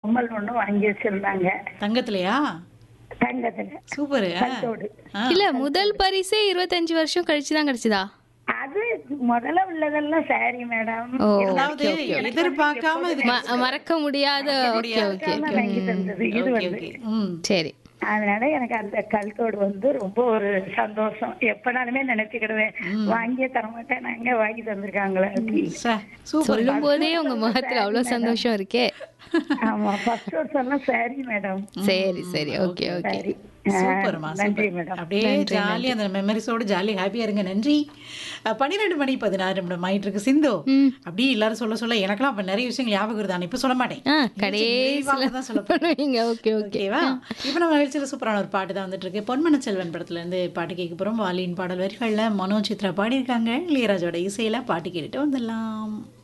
கம்மல் ஒண்ணு வாங்கி வச்சிருந்தாங்க தங்கத்திலையா தங்கத்துல சூப்பர் கல்தோடு இல்ல முதல் பரிசே இருபத்தஞ்சு வருஷம் கழிச்சு தான் கிடைச்சதா அது முதல்ல உள்ளதெல்லாம் சாரி மேடம் ஓ அதாவது எதிர்பார்க்காம இது ம- மறக்க முடியாத ஓகே ஓகே வாங்கி தந்தது இது ஓகே வந்து ஓகே ம் சரி அதனால எனக்கு அந்த கல்தோடு வந்து ரொம்ப ஒரு சந்தோஷம் எப்பனாலுமே நினைச்சுக்கிடுவேன் வாங்கியே தரமாட்டேன் நாங்க வாங்கி தந்திருக்காங்களே அப்படி சே, சூப்பர் சொல்லும் போதே உங்க முகத்துல அவ்வளவு சந்தோஷம் இருக்கே ஆமா ஃபர்ஸ்ட் வருஷம் சாரி மேடம் சரி சரி ஓகே ஓகே சாரி சூப்பர்மா நன்றி சூப்பர் மேடம் அப்படியே ஜாலியா அந்த மெமரிஸோட ஜாலி ஹாப்பியா இருங்க நன்றி அஹ், பன்னிரெண்டு மணி பதினாறு நிமிடம் ஆயிட்டு இருக்கு சிந்து அப்படியே எல்லாரும் சொல்ல சொல்ல எனக்கெல்லாம் அப்ப நிறைய விஷயங்கள் ஞாபகம் வருது ஆனா இப்ப சொல்ல மாட்டேன் ஆ நிறைவாக கடைசியில தான் சொல்ல போறேன். பண்ணுவீங்க ஓகே ஓகே ஓகேவா இப்போ நம்ம நிகழ்ச்சியில் சூப்பரான ஒரு பாட்டு தான் வந்துட்டு இருக்கு பொன்மன செல்வன் படத்துல இருந்து பாட்டு கேட்க போறோம் வாலியின் பாடல் வரிகள்ல மனோ சித்ரா பாடியிருக்காங்க இளையராஜோட இசையில பாட்டு கேட்டுட்டு வந்துடலாம்